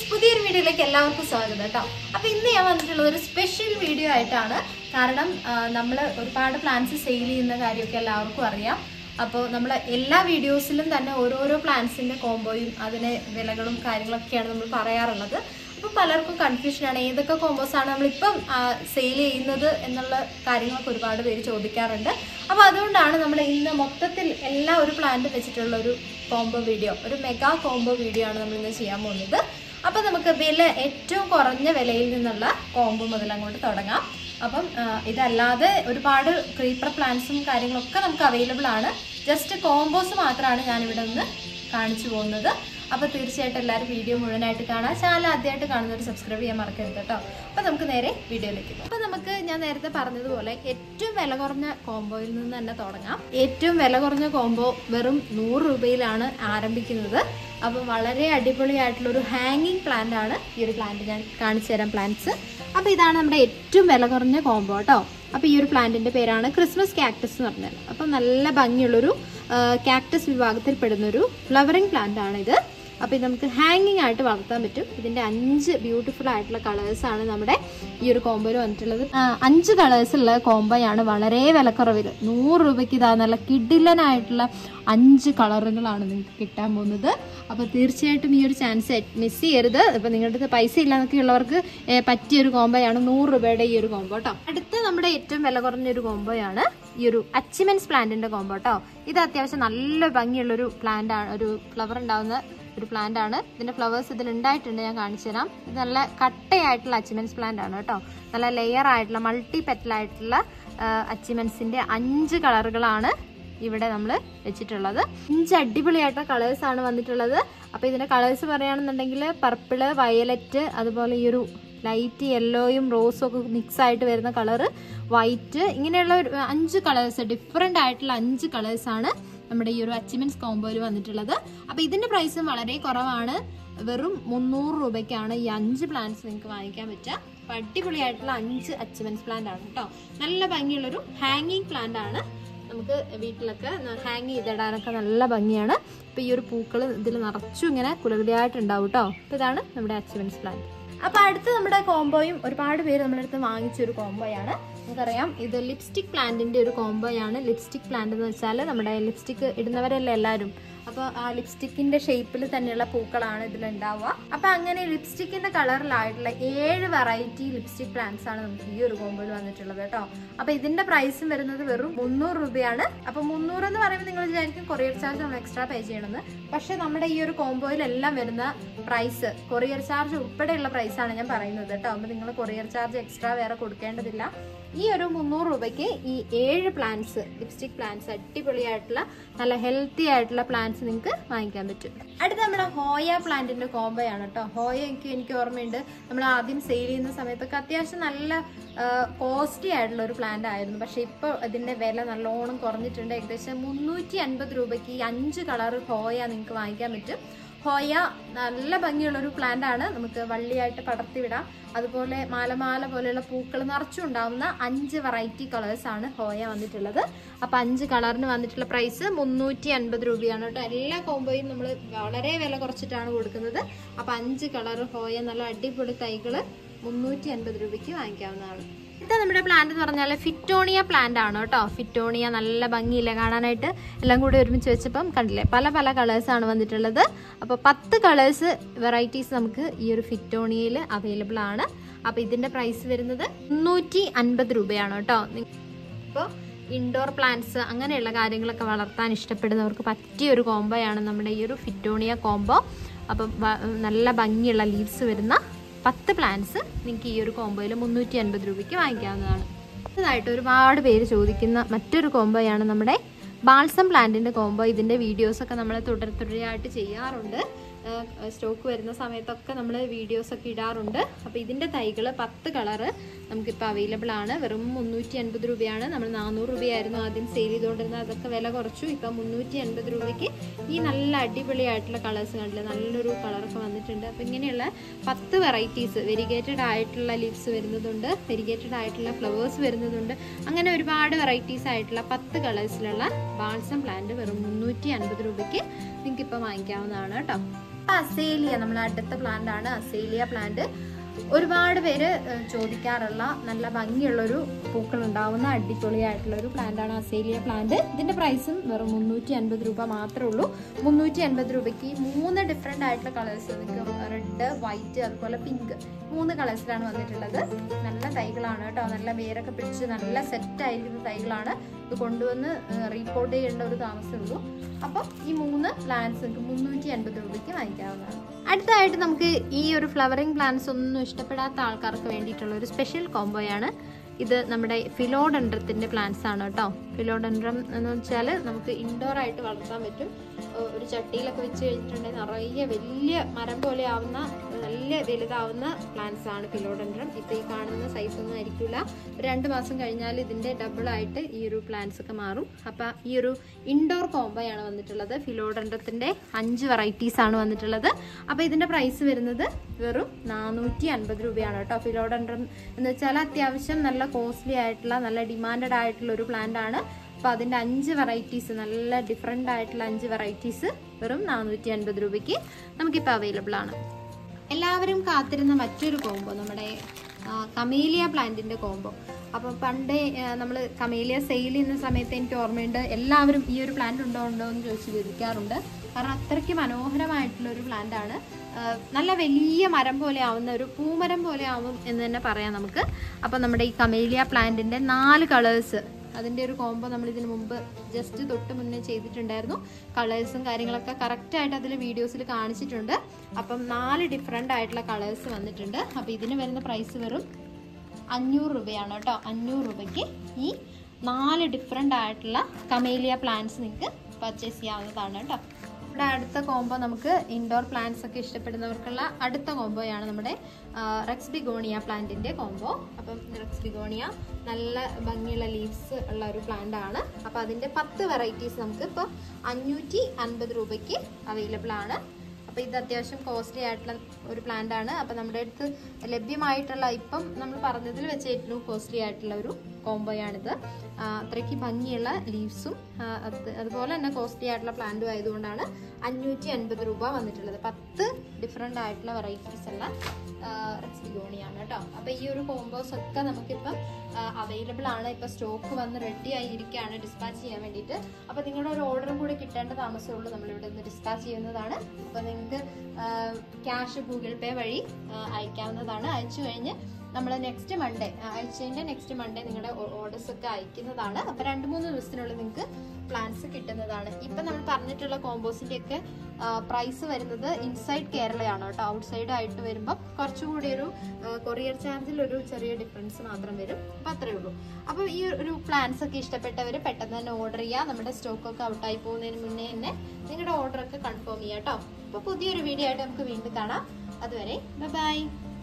പുതിയൊരു വീഡിയോയിലേക്ക് എല്ലാവർക്കും സ്വാഗതം കേട്ടോ അപ്പൊ ഇന്ന് ഞാൻ വന്നിട്ടുള്ളത് ഒരു സ്പെഷ്യൽ വീഡിയോ ആയിട്ടാണ് കാരണം നമ്മൾ ഒരുപാട് പ്ലാൻസ് സെയിൽ ചെയ്യുന്ന കാര്യമൊക്കെ എല്ലാവർക്കും അറിയാം അപ്പോൾ നമ്മൾ എല്ലാ വീഡിയോസിലും തന്നെ ഓരോരോ പ്ലാൻസിന്റെ കോംബോയും അതിന് വിലകളും കാര്യങ്ങളൊക്കെയാണ് നമ്മൾ പറയാറുള്ളത് അപ്പോൾ പലർക്കും കൺഫ്യൂഷനാണ് ഏതൊക്കെ കോമ്പോസ് ആണ് നമ്മളിപ്പം സെയിൽ ചെയ്യുന്നത് എന്നുള്ള കാര്യങ്ങളൊക്കെ ഒരുപാട് പേര് ചോദിക്കാറുണ്ട് അപ്പോൾ അതുകൊണ്ടാണ് നമ്മൾ ഇന്ന് മൊത്തത്തിൽ എല്ലാ ഒരു പ്ലാന്റ് വെച്ചിട്ടുള്ള ഒരു കോംബോ വീഡിയോ ഒരു മെഗാ കോംബോ വീഡിയോ ആണ് നമ്മൾ ഇന്ന് ചെയ്യാൻ പോകുന്നത് അപ്പോൾ നമുക്ക് വില ഏറ്റവും കുറഞ്ഞ വിലയിൽ നിന്നുള്ള കോംബോ മുതൽ അങ്ങോട്ട് തുടങ്ങാം അപ്പം ആ, ഇതല്ലാതെ ഒരുപാട് ക്രീപ്പർ പ്ലാന്റ്സും കാര്യങ്ങളൊക്കെ നമുക്ക് അവൈലബിൾ ആണ് ജസ്റ്റ് കോംബോസ് മാത്രമാണ് ഞാനിവിടെ നിന്ന് കാണിച്ചു പോകുന്നത് അപ്പോൾ തീർച്ചയായിട്ടും എല്ലാവരും വീഡിയോ മുഴുവനായിട്ട് കാണാം ചാനൽ ആദ്യമായിട്ട് കാണുന്നവർ സബ്സ്ക്രൈബ് ചെയ്യാൻ മറക്കരുത് കേട്ടോ അപ്പോൾ നമുക്ക് നേരെ വീഡിയോയിലേക്ക് പോകാം അപ്പോൾ നമുക്ക് ഞാൻ നേരത്തെ പറഞ്ഞതുപോലെ ഏറ്റവും വില കുറഞ്ഞ കോംബോയിൽ നിന്ന് തന്നെ തുടങ്ങാം ഏറ്റവും വില കുറഞ്ഞ കോംബോ വെറും നൂറ് രൂപയിലാണ് ആരംഭിക്കുന്നത് അപ്പോൾ വളരെ അടിപൊളിയായിട്ടുള്ള ഒരു ഹാങ്ങിങ് പ്ലാന്റ് ആണ് ഈ ഒരു പ്ലാന്റ് ഞാൻ കാണിച്ചു തരാം പ്ലാന്റ്സ് അപ്പോൾ ഇതാണ് നമ്മുടെ ഏറ്റവും വില കുറഞ്ഞ കോംബോ കേട്ടോ അപ്പോൾ ഈ ഒരു പ്ലാന്റിന്റെ പേരാണ് ക്രിസ്മസ് കാക്ടസ് എന്ന് പറഞ്ഞാൽ അപ്പോൾ നല്ല ഭംഗിയുള്ളൊരു കാക്ടസ് വിഭാഗത്തിൽപ്പെടുന്ന ഒരു ഫ്ലവറിംഗ് പ്ലാന്റ് ആണ് ഇത് അപ്പോൾ ഇത് നമുക്ക് ഹാങ്ങിങ് ആയിട്ട് വളർത്താൻ പറ്റും ഇതിന്റെ അഞ്ച് ബ്യൂട്ടിഫുൾ ആയിട്ടുള്ള കളേഴ്സ് ആണ് നമ്മുടെ ഈ ഒരു കോംബോയിൽ വന്നിട്ടുള്ളത് ആ, അഞ്ച് കളേഴ്സ് ഉള്ള കോംബോയാണ് വളരെ വിലക്കുറവിൽ നൂറ് രൂപയ്ക്ക് ഇതാ നല്ല കിഡിലനായിട്ടുള്ള അഞ്ച് കളറുകളാണ് നിങ്ങൾക്ക് കിട്ടാൻ പോകുന്നത് അപ്പോൾ തീർച്ചയായിട്ടും ഈ ഒരു ചാൻസ് മിസ് ചെയ്യരുത് ഇപ്പോൾ നിങ്ങളുടെ അടുത്ത് പൈസ ഇല്ലാന്നൊക്കെ ഉള്ളവർക്ക് ഏ, പറ്റിയൊരു കോംബോയാണ് നൂറ് രൂപയുടെ ഈ ഒരു കോംബോ കേട്ടോ അടുത്ത നമ്മുടെ ഏറ്റവും വില കുറഞ്ഞ ഒരു കോംബോയാണ് ഈ ഒരു അച്ചിമെൻസ് പ്ലാന്റിന്റെ കോംബോ കേട്ടോ ഇത് അത്യാവശ്യം നല്ല ഭംഗിയുള്ള ഒരു പ്ലാന്റ് ആണ് ഒരു ഫ്ലവർ ഉണ്ടാവുന്ന ഒരു പ്ലാന്റ് ആണ് ഇതിന്റെ ഫ്ലവേഴ്സ് ഇതിൽ ഉണ്ടായിട്ടുണ്ട് ഞാൻ കാണിച്ചു തരാം ഇത് നല്ല കട്ടയായിട്ടുള്ള അച്ചിമെൻസ് പ്ലാന്റ് ആണ് കേട്ടോ നല്ല ലെയർ ആയിട്ടുള്ള മൾട്ടി പെറ്റൽ ആയിട്ടുള്ള അച്ചിമെൻസിന്റെ അഞ്ച് കളറുകളാണ് ഇവിടെ നമ്മൾ വെച്ചിട്ടുള്ളത് അഞ്ച് അടിപൊളിയായിട്ടുള്ള കളേഴ്സ് ആണ് വന്നിട്ടുള്ളത് അപ്പൊ ഇതിന്റെ കളേഴ്സ് പറയുകയാണെന്നുണ്ടെങ്കിൽ പർപ്പിള് വയലറ്റ് അതുപോലെ ഈ ഒരു ലൈറ്റ് യെല്ലോയും റോസും ഒക്കെ മിക്സ് ആയിട്ട് വരുന്ന കളറ് വൈറ്റ് ഇങ്ങനെയുള്ള ഒരു അഞ്ച് കളേഴ്സ് ഡിഫറെന്റ് ആയിട്ടുള്ള അഞ്ച് കളേഴ്സ് ആണ് നമ്മുടെ ഈ ഒരു അച്ചിമെൻസ് കോംബോയിൽ വന്നിട്ടുള്ളത് അപ്പൊ ഇതിന്റെ പ്രൈസും വളരെ കുറവാണ് വെറും മുന്നൂറ് രൂപയ്ക്കാണ് ഈ അഞ്ച് പ്ലാന്റ്സ് നിങ്ങൾക്ക് വാങ്ങിക്കാൻ പറ്റുക അപ്പൊ അടിപൊളിയായിട്ടുള്ള അഞ്ച് അച്ചിമെൻസ് പ്ലാന്റ് ആണ് കേട്ടോ നല്ല ഭംഗിയുള്ളൊരു ഹാങ്ങിങ് പ്ലാന്റ് ആണ് നമുക്ക് വീട്ടിലൊക്കെ ഹാങ് ചെയ്തിടാനൊക്കെ നല്ല ഭംഗിയാണ് അപ്പൊ ഈ ഒരു പൂക്കൾ ഇതിൽ നിറച്ചും ഇങ്ങനെ കുലകുലിയായിട്ടുണ്ടാവും കേട്ടോ അപ്പൊ ഇതാണ് നമ്മുടെ അച്ചിമെൻസ് പ്ലാന്റ് അപ്പൊ അടുത്ത് നമ്മുടെ കോംബോയും ഒരുപാട് പേര് നമ്മുടെ അടുത്ത് വാങ്ങിച്ച ഒരു കോംബോയാണ് നമുക്കറിയാം ഇത് ലിപ്സ്റ്റിക് പ്ലാന്റിന്റെ ഒരു കോംബോയാണ് ലിപ്സ്റ്റിക് പ്ലാന്റ് എന്ന് വെച്ചാൽ നമ്മുടെ ലിപ്സ്റ്റിക് ഇടുന്നവരല്ലേ എല്ലാവരും അപ്പോൾ ആ ലിപ്സ്റ്റിക്കിന്റെ ഷേപ്പിൽ തന്നെയുള്ള പൂക്കളാണ് ഇതിൽ ഉണ്ടാവുക അപ്പൊ അങ്ങനെ ലിപ്സ്റ്റിക്കിന്റെ കളറിലായിട്ടുള്ള ഏഴ് വെറൈറ്റി ലിപ്സ്റ്റിക് പ്ലാന്റ്സ് ആണ് നമുക്ക് ഈ ഒരു കോംബോയിൽ വന്നിട്ടുള്ളത് കേട്ടോ അപ്പൊ ഇതിന്റെ പ്രൈസും വരുന്നത് വെറും മുന്നൂറ് രൂപയാണ് അപ്പൊ മുന്നൂറ് എന്ന് പറയുമ്പോൾ നിങ്ങൾ വിചാരിക്കും കൊറിയർ ചാർജ് നമ്മൾ എക്സ്ട്രാ പേ ചെയ്യണമെന്ന് പക്ഷെ നമ്മുടെ ഈ ഒരു കോംബോയിലെല്ലാം വരുന്ന പ്രൈസ് കൊറിയർ ചാർജ് ഉൾപ്പെടെയുള്ള പ്രൈസ് ആണ് ഞാൻ പറയുന്നത് കേട്ടോ അപ്പൊ നിങ്ങൾ കൊറിയർ ചാർജ് എക്സ്ട്രാ വേറെ കൊടുക്കേണ്ടതില്ല ഈ ഒരു മുന്നൂറ് രൂപയ്ക്ക് ഈ ഏഴ് പ്ലാന്റ്സ് ലിപ്സ്റ്റിക് പ്ലാന്റ്സ് അടിപൊളിയായിട്ടുള്ള നല്ല ഹെൽത്തി ആയിട്ടുള്ള പ്ലാന്റ്സ് നിങ്ങൾക്ക് വാങ്ങിക്കാൻ പറ്റും അടുത്ത നമ്മുടെ ഹോയ പ്ലാന്റിന്റെ കോംബോയാണ് കേട്ടോ ഹോയ എനിക്ക് എനിക്ക് ഓർമ്മയുണ്ട് നമ്മൾ ആദ്യം സെയിൽ ചെയ്യുന്ന സമയത്തൊക്കെ അത്യാവശ്യം നല്ല കോസ്റ്റ്ലി ആയിട്ടുള്ള ഒരു പ്ലാന്റ് ആയിരുന്നു പക്ഷെ ഇപ്പോൾ ഇതിന്റെ വില നല്ലോണം കുറഞ്ഞിട്ടുണ്ട് ഏകദേശം മുന്നൂറ്റി അൻപത് രൂപയ്ക്ക് ഈ അഞ്ച് കളർ ഹോയ നിങ്ങൾക്ക് വാങ്ങിക്കാൻ പറ്റും ഹോയ നല്ല ഭംഗിയുള്ള ഒരു പ്ലാന്റ് ആണ് നമുക്ക് വള്ളിയായിട്ട് പടർത്തി വിടാം അതുപോലെ മാലമാല പോലെയുള്ള പൂക്കൾ നിറച്ചും ഉണ്ടാവുന്ന അഞ്ച് വെറൈറ്റി കളേഴ്സ് ആണ് ഹോയ വന്നിട്ടുള്ളത് അപ്പൊ അഞ്ച് കളറിന് വന്നിട്ടുള്ള പ്രൈസ് മുന്നൂറ്റി അൻപത് രൂപയാണ് കേട്ടോ എല്ലാ കോംബോയും നമ്മൾ വളരെ വില കുറച്ചിട്ടാണ് കൊടുക്കുന്നത് അപ്പൊ അഞ്ച് കളർ ഹോയ നല്ല അടിപൊളി തൈകള് മുന്നൂറ്റി അൻപത് രൂപയ്ക്ക് വാങ്ങിക്കാവുന്നതാണ് ഇത് നമ്മുടെ പ്ലാന്റ് എന്ന് പറഞ്ഞാൽ ഫിറ്റോണിയ പ്ലാന്റ് ആണ് കേട്ടോ ഫിറ്റോണിയ നല്ല ഭംഗിയില്ല കാണാനായിട്ട് എല്ലാം കൂടി ഒരുമിച്ച് വെച്ചപ്പം കണ്ടില്ലേ പല പല കളേഴ്സ് ആണ് വന്നിട്ടുള്ളത് അപ്പോൾ പത്ത് കളേഴ്സ് വെറൈറ്റീസ് നമുക്ക് ഈ ഒരു ഫിറ്റോണിയയിൽ അവൈലബിൾ ആണ് അപ്പോൾ ഇതിന്റെ പ്രൈസ് വരുന്നത് മുന്നൂറ്റി അൻപത് രൂപയാണ് കേട്ടോ ഇപ്പോൾ ഇൻഡോർ പ്ലാന്റ്സ് അങ്ങനെയുള്ള കാര്യങ്ങളൊക്കെ വളർത്താൻ ഇഷ്ടപ്പെടുന്നവർക്ക് പറ്റിയ ഒരു കോംബോയാണ് നമ്മുടെ ഈ ഒരു ഫിറ്റോണിയ കോംബോ അപ്പം വ- നല്ല ഭംഗിയുള്ള ലീവ്സ് വരുന്ന പത്ത് പ്ലാന്റ്സ് നിങ്ങൾക്ക് ഈ ഒരു കോംബോയിൽ മുന്നൂറ്റി അൻപത് രൂപയ്ക്ക് വാങ്ങിക്കാവുന്നതാണ് അടുത്തതായിട്ട് ഒരുപാട് പേര് ചോദിക്കുന്ന മറ്റൊരു കോംബോയാണ് നമ്മുടെ ബാൾസം പ്ലാന്റിന്റെ കോംബോ ഇതിന്റെ വീഡിയോസ് ഒക്കെ നമ്മൾ തുടർ തുടരെയായിട്ട് ചെയ്യാറുണ്ട് സ്റ്റോക്ക് വരുന്ന സമയത്തൊക്കെ നമ്മൾ വീഡിയോസ് ഒക്കെ ഇടാറുണ്ട് അപ്പോൾ ഇതിന്റെ തൈകൾ പത്ത് കളറ് നമുക്കിപ്പോൾ അവൈലബിൾ ആണ് വെറും മുന്നൂറ്റി അൻപത് രൂപയാണ് നമ്മൾ നാനൂറ് രൂപയായിരുന്നു ആദ്യം സെയിൽ ചെയ്തുകൊണ്ടിരുന്നത് അതൊക്കെ വില കുറച്ചു ഇപ്പം മുന്നൂറ്റി അൻപത് രൂപയ്ക്ക് ഈ നല്ല അടിപൊളിയായിട്ടുള്ള കളേഴ്സ് കണ്ടില്ല നല്ലൊരു കളറൊക്കെ വന്നിട്ടുണ്ട് അപ്പം ഇങ്ങനെയുള്ള പത്ത് വെറൈറ്റീസ് വെരിഗേറ്റഡ് ആയിട്ടുള്ള ലീവ്സ് വരുന്നതുണ്ട് വെരിഗേറ്റഡ് ആയിട്ടുള്ള ഫ്ലവേഴ്സ് വരുന്നതുണ്ട് അങ്ങനെ ഒരുപാട് വെറൈറ്റീസ് ആയിട്ടുള്ള പത്ത് കളേഴ്സിലുള്ള ബാൾസം പ്ലാന്റ് വെറും മുന്നൂറ്റി അൻപത് രൂപയ്ക്ക് നിങ്ങൾക്ക് ഇപ്പോൾ വാങ്ങിക്കാവുന്നതാണ് കേട്ടോ അപ്പൊ അസേലിയ നമ്മളെ അടുത്ത പ്ലാന്റ് ആണ് അസേലിയ പ്ലാന്റ് ഒരുപാട് പേര് ഏഹ്, ചോദിക്കാറുള്ള നല്ല ഭംഗിയുള്ള ഒരു പൂക്കൾ ഉണ്ടാവുന്ന അടിപൊളിയായിട്ടുള്ള ഒരു പ്ലാന്റ് ആണ് അസേലിയ പ്ലാന്റ് ഇതിന്റെ പ്രൈസും വെറും മുന്നൂറ്റി അൻപത് രൂപ മാത്രമേ ഉള്ളൂ മുന്നൂറ്റി അൻപത് രൂപയ്ക്ക് മൂന്ന് ഡിഫറെന്റ് ആയിട്ടുള്ള കളേഴ്സ് നിങ്ങൾക്ക് റെഡ് വൈറ്റ് അതുപോലെ പിങ്ക് മൂന്ന് കളേഴ്സിലാണ് വന്നിട്ടുള്ളത് നല്ല തൈകളാണ് കേട്ടോ നല്ല വേരൊക്കെ പിടിച്ച് നല്ല സെറ്റ് ആയിരിക്കുന്ന തൈകളാണ് ഇത് കൊണ്ടുവന്ന് റീപോർട്ട് ചെയ്യേണ്ട ഒരു താമസമേ ഉള്ളൂ അപ്പം ഈ മൂന്ന് പ്ലാന്റ്സ് നിങ്ങൾക്ക് മുന്നൂറ്റി അൻപത് രൂപയ്ക്ക് വാങ്ങിക്കാവുന്നതാണ് അടുത്തതായിട്ട് നമുക്ക് ഈ ഒരു ഫ്ലവറിംഗ് പ്ലാന്റ്സ് ഒന്നും ഇഷ്ടപ്പെടാത്ത ആൾക്കാർക്ക് വേണ്ടിയിട്ടുള്ള ഒരു സ്പെഷ്യൽ കോംബോയാണ് ഇത് നമ്മുടെ ഫിലോഡൻഡ്രത്തിന്റെ പ്ലാന്റ്സ് ആണ് കേട്ടോ ഫിലോഡൻഡ്രം എന്ന് വെച്ചാൽ നമുക്ക് ഇൻഡോർ ആയിട്ട് വളർത്താൻ പറ്റും ഏഹ് ഒരു ചട്ടിയിലൊക്കെ വെച്ച് കഴിഞ്ഞിട്ടുണ്ടെങ്കിൽ നിറയെ വലിയ മരം പോലെ ആവുന്ന നല്ല വലുതാവുന്ന പ്ലാന്റ്സ് ആണ് ഫിലോഡൻഡ്രം ഇപ്പൊ ഈ കാണുന്ന സൈസ് ഒന്നും ആയിരിക്കില്ല രണ്ട് മാസം കഴിഞ്ഞാൽ ഇതിന്റെ ഡബിൾ ആയിട്ട് ഈ ഒരു പ്ലാന്റ്സ് ഒക്കെ മാറും അപ്പൊ ഈ ഒരു ഇൻഡോർ കോംബോയാണ് വന്നിട്ടുള്ളത് ഫിലോഡൻഡ്രത്തിന്റെ അഞ്ച് വെറൈറ്റീസ് ആണ് വന്നിട്ടുള്ളത് അപ്പൊ ഇതിന്റെ പ്രൈസ് വരുന്നത് വെറും നാനൂറ്റി അൻപത് രൂപയാണ് കേട്ടോ ഫിലോഡൻഡ്രം എന്ന് വെച്ചാൽ അത്യാവശ്യം നല്ല കോസ്റ്റ്ലി ആയിട്ടുള്ള നല്ല ഡിമാൻഡഡ് ആയിട്ടുള്ള ഒരു പ്ലാന്റ് ആണ് അപ്പൊ അതിന്റെ അഞ്ച് വെറൈറ്റീസ് നല്ല ഡിഫറെന്റ് ആയിട്ടുള്ള അഞ്ച് വെറൈറ്റീസ് വെറും നാനൂറ്റി അൻപത് രൂപയ്ക്ക് നമുക്കിപ്പോൾ അവൈലബിൾ ആണ് എല്ലാവരും കാത്തിരുന്ന മറ്റൊരു കോംബോ നമ്മുടെ കമേലിയ പ്ലാന്റിന്റെ കോംബോ അപ്പം പണ്ടേ നമ്മൾ കമേലിയ സെയിൽ ചെയ്യുന്ന സമയത്ത് എനിക്ക് ഓർമ്മയുണ്ട് എല്ലാവരും ഈ ഒരു പ്ലാന്റ് ഉണ്ടോ ഉണ്ടോ എന്ന് ചോദിച്ച് ചോദിക്കാറുണ്ട് കാരണം അത്രയ്ക്ക് മനോഹരമായിട്ടുള്ള ഒരു പ്ലാന്റ് ആണ് ആ, നല്ല വലിയ മരം പോലെ ആവുന്ന ഒരു പൂമരം പോലെ ആവും എന്ന് തന്നെ പറയാം നമുക്ക് അപ്പം നമ്മുടെ ഈ കമേലിയ പ്ലാന്റിന്റെ നാല് കളേഴ്സ് അതിൻ്റെ ഒരു കോംബോ നമ്മൾ ഇതിന് മുമ്പ് ജസ്റ്റ് തൊട്ട് മുന്നേ ചെയ്തിട്ടുണ്ടായിരുന്നു കളേഴ്സും കാര്യങ്ങളൊക്കെ കറക്റ്റായിട്ട് അതിൽ വീഡിയോസിൽ കാണിച്ചിട്ടുണ്ട് അപ്പം നാല് ഡിഫറെൻ്റ് ആയിട്ടുള്ള കളേഴ്സ് വന്നിട്ടുണ്ട് അപ്പം ഇതിന് വരുന്ന പ്രൈസ് വെറും അഞ്ഞൂറ് രൂപയാണ് കേട്ടോ അഞ്ഞൂറ് രൂപയ്ക്ക് ഈ നാല് ഡിഫറെൻ്റ് ആയിട്ടുള്ള കമേലിയ പ്ലാന്റ്സ് നിങ്ങൾക്ക് പർച്ചേസ് ചെയ്യാവുന്നതാണ് കേട്ടോ ഇവിടെ അടുത്ത കോംബോ നമുക്ക് ഇൻഡോർ പ്ലാന്റ്സ് ഒക്കെ ഇഷ്ടപ്പെടുന്നവർക്കുള്ള അടുത്ത കോംബോയാണ് നമ്മുടെ റെക്സ് ബിഗോണിയ പ്ലാന്റിന്റെ കോംബോ അപ്പം റെക്സ് ബിഗോണിയ നല്ല ഭംഗിയുള്ള ലീവ്സ് ഉള്ള ഒരു പ്ലാന്റ് ആണ് അപ്പം അതിന്റെ പത്ത് വെറൈറ്റീസ് നമുക്ക് ഇപ്പോൾ അഞ്ഞൂറ്റി അൻപത് രൂപയ്ക്ക് അവൈലബിൾ ആണ് അപ്പോൾ ഇത് അത്യാവശ്യം കോസ്റ്റ്ലി ആയിട്ടുള്ള ഒരു പ്ലാന്റ് ആണ് അപ്പോൾ നമ്മുടെ അടുത്ത് ലഭ്യമായിട്ടുള്ള ഇപ്പം നമ്മൾ പറഞ്ഞതിൽ വെച്ച് ഏറ്റവും കോസ്റ്റ്ലി ആയിട്ടുള്ള ഒരു കോംബോയാണിത് ആ, അത്രയ്ക്ക് ഭംഗിയുള്ള ലീവ്സും അതുപോലെ തന്നെ കോസ്റ്റ്ലി ആയിട്ടുള്ള പ്ലാന്റും ആയതുകൊണ്ടാണ് അഞ്ഞൂറ്റി അൻപത് രൂപ വന്നിട്ടുള്ളത് പത്ത് ഡിഫറെൻ്റ് ആയിട്ടുള്ള വെറൈറ്റീസ് ഉള്ള റെക്സിഗോണിയാണ് കേട്ടോ അപ്പോൾ ഈ ഒരു കോംബോസ് ഒക്കെ നമുക്കിപ്പം അവൈലബിൾ ആണ് ഇപ്പം സ്റ്റോക്ക് വന്ന് റെഡി ആയിരിക്കുകയാണ് ഡിസ്പാച്ച് ചെയ്യാൻ വേണ്ടിയിട്ട് അപ്പോൾ നിങ്ങളുടെ ഒരു ഓർഡറും കൂടി കിട്ടേണ്ട താമസമേ ഉള്ളൂ നമ്മളിവിടെ നിന്ന് ഡിസ്പാച്ച് ചെയ്യുന്നതാണ് അപ്പോൾ നിങ്ങൾക്ക് ക്യാഷ് ഗൂഗിൾ പേ വഴി ആ, അയക്കാവുന്നതാണ് അയച്ചു കഴിഞ്ഞ് നമ്മൾ നെക്സ്റ്റ് മൺഡേ അയച്ചതിൻ്റെ നെക്സ്റ്റ് മൺഡേ നിങ്ങളുടെ ഓർഡേഴ്സ് ഒക്കെ അയക്കുന്നതാണ് അപ്പോൾ രണ്ട് മൂന്ന് ദിവസത്തിനുള്ളിൽ നിങ്ങൾക്ക് പ്ലാൻസ് കിട്ടുന്നതാണ് ഇപ്പം നമ്മൾ പറഞ്ഞിട്ടുള്ള കോമ്പോസിൻ്റെ ഒക്കെ പ്രൈസ് വരുന്നത് ഇൻസൈഡ് കേരളയാണ് കേട്ടോ ഔട്ട്സൈഡ് ആയിട്ട് വരുമ്പോൾ കുറച്ചുകൂടി ഒരു കൊറിയർ ചാർജിൽ ഒരു ചെറിയ ഡിഫറൻസ് മാത്രം വരും അപ്പം അത്രേ ഉള്ളൂ അപ്പോൾ ഈ ഒരു പ്ലാൻസ് ഒക്കെ ഇഷ്ടപ്പെട്ടവർ പെട്ടെന്ന് തന്നെ ഓർഡർ ചെയ്യുക നമ്മുടെ സ്റ്റോക്കൊക്കെ ഔട്ടായി പോകുന്നതിന് മുന്നേ തന്നെ നിങ്ങളുടെ ഓർഡർ ഒക്കെ കൺഫേം ചെയ്യുക കേട്ടോ അപ്പോൾ പുതിയൊരു വീഡിയോ ആയിട്ട് നമുക്ക് വീണ്ടും കാണാം അതുവരെ ബൈ